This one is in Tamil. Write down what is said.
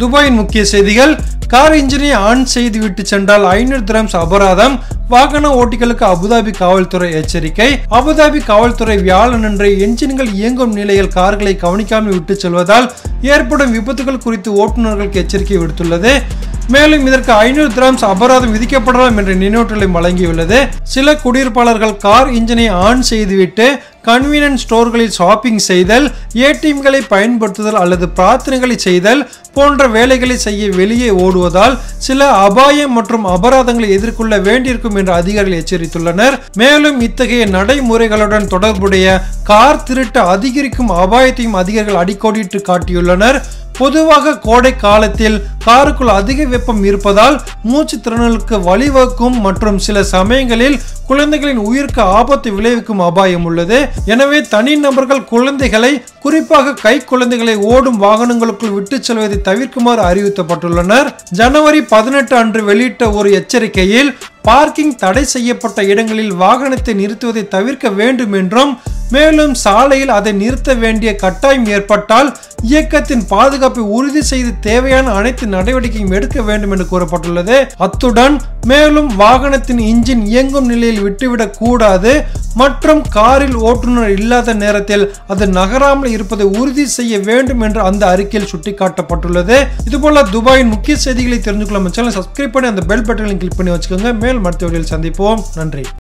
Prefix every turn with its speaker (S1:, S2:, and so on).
S1: துபாயின் முக்கிய செய்திகள் கார் இன்ஜினை ஆன் செய்து விட்டு சென்றால் ஐநூறு திரம்ஸ் அபராதம் வாகன ஓட்டிகளுக்கு அபுதாபி காவல்துறை எச்சரிக்கை அபுதாபி காவல்துறை வியாழனன்று என்ஜின்கள் இயங்கும் நிலையில் கார்களை கவனிக்காமல் விட்டு செல்வதால் ஏற்படும் விபத்துகள் குறித்து ஓட்டுநர்களுக்கு எச்சரிக்கை விடுத்துள்ளது மேலும் இதற்கு ஐநூறு திராம்ஸ் அபராதம் விதிக்கப்படலாம் என்ற நினைவூட்டலை வழங்கியுள்ளது சில குடியிருப்பாளர்கள் கார் இன்ஜினை ஆன் செய்துவிட்டு கன்வீனியன்ஸ் ஸ்டோர்களில் ஷாப்பிங் செய்தல் ஏடிஎம்களை பயன்படுத்துதல் அல்லது பிரார்த்தனைகளை செய்தல் போன்ற வேலைகளை செய்ய வெளியே ஓடுவதால் சில அபாயம் மற்றும் அபராதங்களை எதிர்கொள்ள வேண்டியிருக்கும் என்று அதிகாரிகள் எச்சரித்துள்ளனர் மேலும் இத்தகைய நடைமுறைகளுடன் தொடர்புடைய கார் திருட்டு அதிகரிக்கும் அபாயத்தையும் அதிகாரிகள் அடிக்கோடிட்டு காட்டியுள்ளனர் பொதுவாக கோடை காலத்தில் காருக்குள் அதிக வெப்பம் இருப்பதால் மூச்சு திறனுக்கு வழிவகுக்கும் மற்றும் சில சமயங்களில் குழந்தைகளின் உயிருக்கு ஆபத்து விளைவிக்கும் அபாயம் உள்ளது எனவே தனிநபர்கள் குழந்தைகளை குறிப்பாக கை குழந்தைகளை ஓடும் வாகனங்களுக்குள் விட்டு செல்வதை தவிர்க்குமாறு அறிவிக்கப்பட்டுள்ளனர் ஜனவரி பதினெட்டு அன்று வெளியிட்ட ஒரு எச்சரிக்கையில் பார்க்கிங் தடை செய்யப்பட்ட இடங்களில் வாகனத்தை நிறுத்துவதை தவிர்க்க வேண்டும் என்றும் மேலும் சாலையில் அதை நிறுத்த வேண்டிய கட்டாயம் ஏற்பட்டால் இயக்கத்தின் பாதுகாப்பை உறுதி செய்து தேவையான அனைத்து நடவடிக்கையும் எடுக்க வேண்டும் என்று கூறப்பட்டுள்ளது அத்துடன் மேலும் வாகனத்தின் இன்ஜின் இயங்கும் நிலையில் விட்டுவிடக் கூடாது மற்றும் காரில் ஓட்டுநர் இல்லாத நேரத்தில் அது நகராமல் இருப்பதை உறுதி செய்ய வேண்டும் என்று அந்த அறிக்கையில் சுட்டிக்காட்டப்பட்டுள்ளது இதுபோல துபாயின் முக்கிய செய்திகளை தெரிஞ்சுக்கொள்ள சேனல் சப்ஸ்கிரைப் பண்ணி அந்த பெல் பட்டனை கிளிக் பண்ணி வச்சுக்கோங்க மேல் மருத்துவ சந்திப்போம் நன்றி